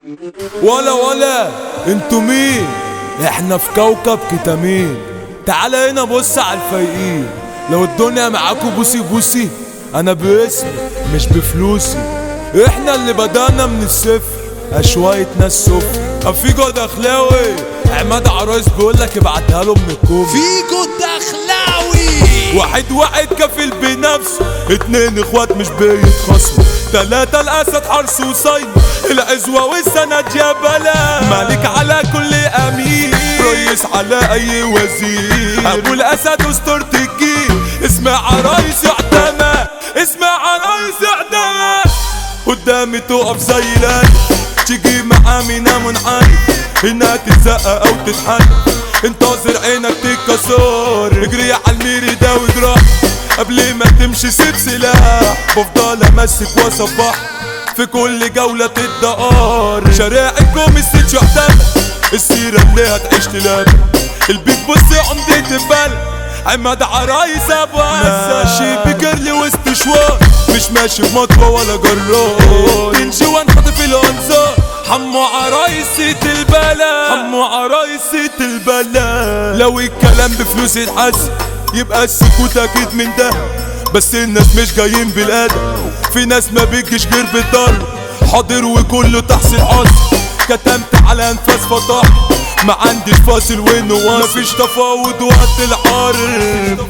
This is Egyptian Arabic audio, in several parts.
ولا ولا انتوا مين احنا في كوكب كتامين تعال هنا بص على الفايقين لو الدنيا معاكوا بوسي بوسي انا باسمي مش بفلوسي احنا اللي بدأنا من الصفر شوية ناس صفر افيجو دخلاوي عماد عرايس بيقولك ابعتها له من الكوفي فيجو الدخلاوي واحد واحد كفيل بنفسه اتنين اخوات مش بيتخاصموا تلاتة الاسد حرس وصيد العزوة والسند يا بلا مالك على كل امير ريس على اي وزير ابو الاسد اسطورة الجيل اسمع عرايس يعتمى اسمع عرايس يعتمى قدامي تقف زي الالف تيجي معاه منا منعرف انها تتزقق او تتحرك انتظر عينك تتكسر اجري على الميري ده واجرح قبل ما تمشي سيب سلاح بفضل امسك واصبح في كل جولة الدقار شارعكم الست يعتمد السيرة اللي هتعيش تلابى البيت بص عمدة البلد عماد عرايس ابو ماشي بجرلي وسط شوار مش ماشي بمطوة ولا جرار تنشي وانخطف الانظار حمو عرايسة البلا حمو عرايسة البلا لو الكلام بفلوس يتحسن يبقى السكوت اكيد من ده بس الناس مش جايين بالادب في ناس ما بيجيش غير بالضرب حاضر وكله تحصيل عصر كتمت على انفاس فطاح ما عنديش فاصل ونواصل مفيش تفاوض وقت الحرب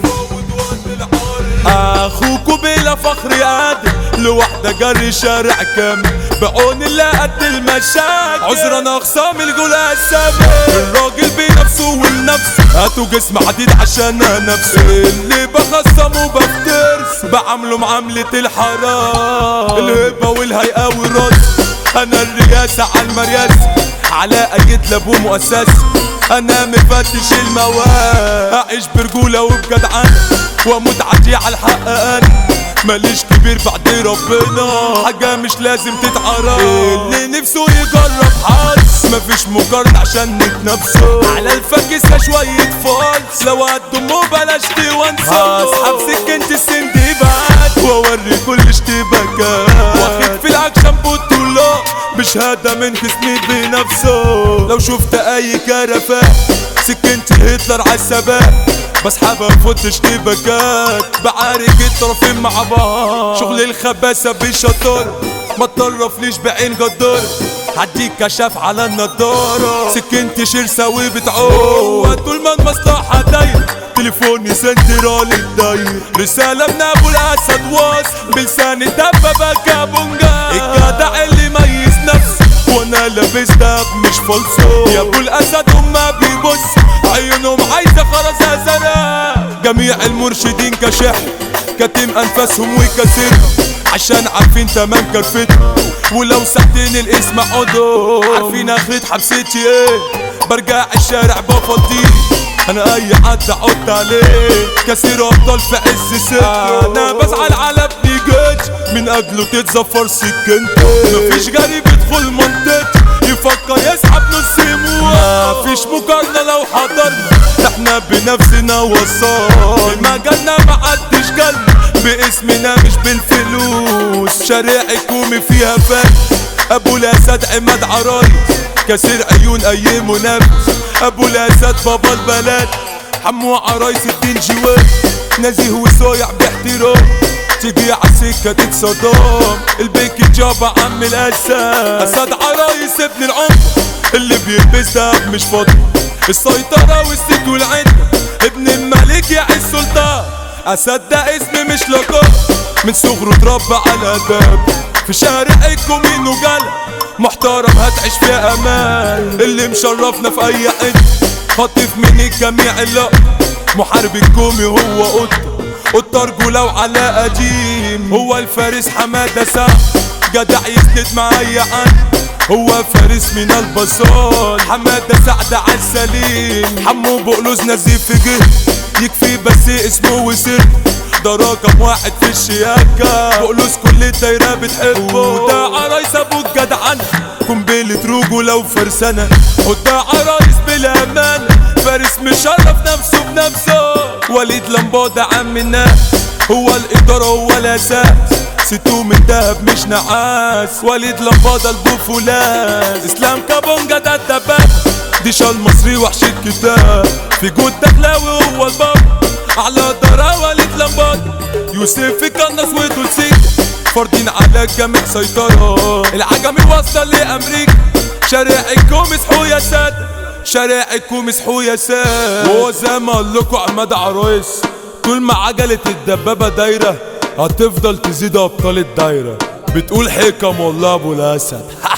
اخوكوا بلا فخر قادر لوحدة جري شارع كامل بعون الله قد المشاكل عذرا اخصام الجولة السابق الراجل بنفسه والنفس هاتوا جسم حديد عشان نفسه اللي بخصمه بفترس بعمله معاملة الحرام الهبة والهيئة والراس انا الرياسة على المرياسة على اي لابو مؤسسة انا مفتش المواد اعيش برجولة وبجدعنة واموت عادي على الحق انا ماليش كبير بعد ربنا حاجة مش لازم تتعرف اللي نفسه يجرب حظ مفيش مقارنة عشان نتنافسوا على الفاكسة شوية فالس لو هتضموا بلاش تونسوا هسحب سكنة السندباد واوري كل اشتباكات واخد في الاكشن بطولات بشهادة من خصمي بنفسه لو شفت اي كرفات سكنت هتلر عالثبات بسحبها فوت اشتباكات بعارك الطرفين مع بعض شغل الخباثة بالشطارة ما تطرفليش بعين جدار هديك كشاف على النضارة سكنت شرسة بتعوم طول ما المصلحة دايرة تليفوني سنترال الداير رسالة من ابو الاسد واصل بلسان الدبابة كابونجا الجدع اللي ميز نفسه وانا لابس دهب مش فلسو يا ابو الاسد هما بيبص عيونهم عايزة خلاص ازرق جميع المرشدين كشح كاتم انفاسهم وكسرهم عشان عارفين تمام كرفتهم ولو ساعتين الاسم اقعدوا عارفين اخرة حبستي ايه برجع الشارع بفضيه انا اي حد احط عليه كثير ابطال في عز سكه انا بزعل على ابني جيت من اجله تتزفر سكنته مفيش غريب يدخل منطقتي يفكر يسحب نص يموت مفيش مقارنة لو حضرنا احنا بنفسنا وصال المجالنا محدش جالنا باسمنا مش بالفلوس شارع كومي فيها فن ابو الاسد عماد عرايس كسر عيون اي منافس ابو الاسد بابا البلد حمو عرايس الدين جواد نزيه وصايع باحترام تيجي عالسكة تتصدام البيك جابا عم الاسد اسد عرايس ابن العمر اللي بيلبس دهب مش فاضي السيطرة والست والعدة ابن الملك يا السلطان اسد ده اسم مش لقب من صغره اتربى على اداب في شارعكم انه جلا محترم هتعيش في امان اللي مشرفنا في اي حته خاطف من الجميع اللقب محارب الكومي هو قطة قطة رجولة وعلى قديم هو الفارس حمادة سعد جدع يسند مع اي حد هو فارس من البصال حمادة سعد عالسليم حمو بقلوز نزيف في جه يكفي بس اسمه وسر ده رقم واحد في الشياكة بقلوز كل الدايرة بتحبه ده عرايس ابو الجدعنة قنبلة رجولة وفرسانة وده عرايس بالأمانة فارس مشرف نفسه بنفسه وليد لمبادة عم الناس هو الإدارة هو الأساس ستو من دهب مش نعاس وليد لمبادة البوفولاس اسلام كابونجا ده الدباب دي شال مصري وحش الكتاب في جود دخلاوي هو الباب على دارا وليد لمبادة يوسف في كنس ودولسيك فاردين على الجامع سيطرة العجمي وصل لأمريكا شارع الكومس حو يا ساد شارع الكومس حو يا ساد وهو زي ما اقول لكم عماد عرايس طول ما عجلة الدبابة دايرة هتفضل تزيد أبطال الدايرة بتقول حكم والله أبو الأسد